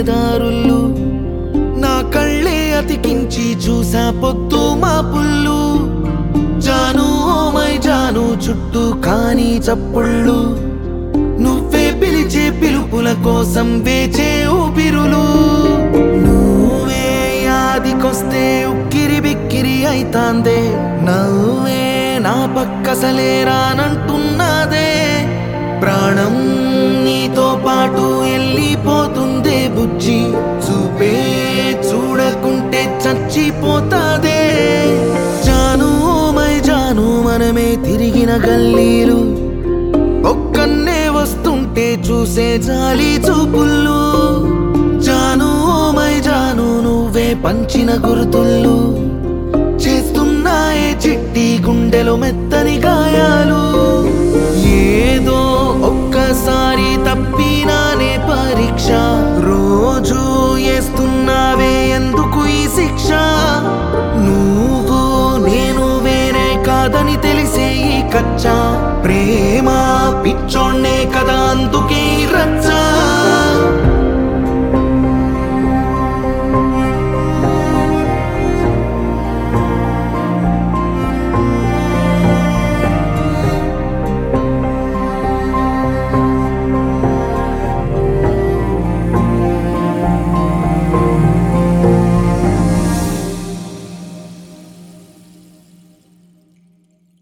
దారుళ్ళు నా కళ్ళే అతికించి చూసా పొద్దు మా పుల్లు జాను ఓ మై జాను చుట్టూ కాని చప్పుళ్ళు నువ్వే పిలిచే పిలుపుల కోసం వేచే ఊపిరులు నువ్వే యాదికొస్తే ఉక్కిరి బిక్కిరి అయితాందే నవ్వే నా పక్కసలేరానంటున్నదే ప్రాణం నీతో పాటు వెళ్ళిపోతుందే బుజ్జి చూపే చూడకుంటే చచ్చిపోతాదే జాను ఓ మై జాను మనమే తిరిగిన గల్లీలు ఒక్కన్నే వస్తుంటే చూసే జాలి చూపుళ్ళు జాను ఓ మై జాను నువ్వే పంచిన గుర్తుళ్ళు చేస్తున్నాయే చిట్టి గుండెలో మెత్తని గాయాలు ఏదో ఒక్కసారి తప్పినానే పరీక్ష రోజు వేస్తున్నావే ఎందుకు ఈ శిక్ష నువ్వు నేను వేరే కాదని తెలిసే ఈ కచ్చా ప్రేమ పిచ్చోడ్నే కదా అందుకే ఈ రచ్చ